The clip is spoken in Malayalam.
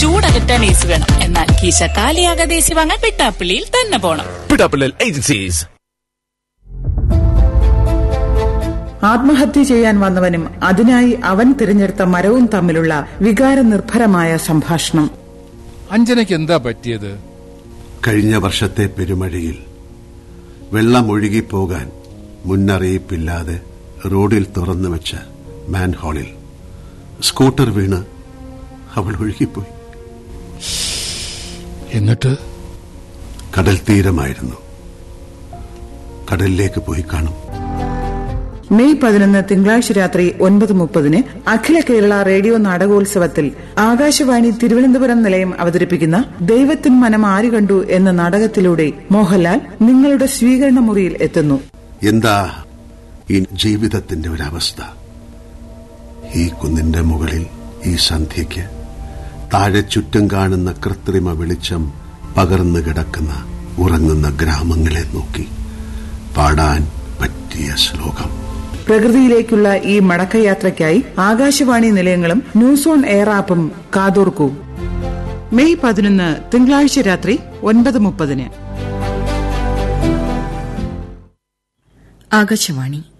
ചൂടകറ്റാൻ ഏസി വേണം എന്നാൽ കീശ കാലിയാകാതെ ഏസി വാങ്ങാൻ വെട്ടാപ്പള്ളിയിൽ തന്നെ പോണം പിടാപ്പിള്ളൽ ഏജൻസീസ് ആത്മഹത്യ ചെയ്യാൻ വന്നവനും അതിനായി അവൻ തിരഞ്ഞെടുത്ത മരവും തമ്മിലുള്ള വികാരനിർഭരമായ സംഭാഷണം അഞ്ജനയ്ക്ക് എന്താ പറ്റിയത് കഴിഞ്ഞ വർഷത്തെ പെരുമഴയിൽ വെള്ളമൊഴുകിപ്പോകാൻ മുന്നറിയിപ്പില്ലാതെ റോഡിൽ തുറന്നു വെച്ച മാൻഹോളിൽ സ്കൂട്ടർ വീണ് അവൾ ഒഴുകിപ്പോയി എന്നിട്ട് കടൽ തീരമായിരുന്നു കടലിലേക്ക് പോയി കാണും മെയ് പതിനൊന്ന് തിങ്കളാഴ്ച രാത്രി ഒൻപത് മുപ്പതിന് അഖില കേരള റേഡിയോ നാടകോത്സവത്തിൽ ആകാശവാണി തിരുവനന്തപുരം നിലയം അവതരിപ്പിക്കുന്ന ദൈവത്തിൻ മനം ആര് കണ്ടു എന്ന നാടകത്തിലൂടെ മോഹൻലാൽ നിങ്ങളുടെ സ്വീകരണ മുറിയിൽ എത്തുന്നു എന്താ ഈ ജീവിതത്തിന്റെ ഒരവസ്ഥ ഈ കുന്നിന്റെ മുകളിൽ ഈ സന്ധ്യയ്ക്ക് താഴെ ചുറ്റും കാണുന്ന കൃത്രിമ വെളിച്ചം പകർന്നു കിടക്കുന്ന ഉറങ്ങുന്ന ഗ്രാമങ്ങളെ നോക്കി പാടാൻ പറ്റിയ ശ്ലോകം പ്രകൃതിയിലേക്കുള്ള ഈ മടക്കയാത്രയ്ക്കായി ആകാശവാണി നിലയങ്ങളും ന്യൂസ് ഓൺ എയർ ആപ്പും കാതോർക്കൂ മെയ് പതിനൊന്ന് തിങ്കളാഴ്ച രാത്രി ഒൻപത് മുപ്പതിന് ആകാശവാണി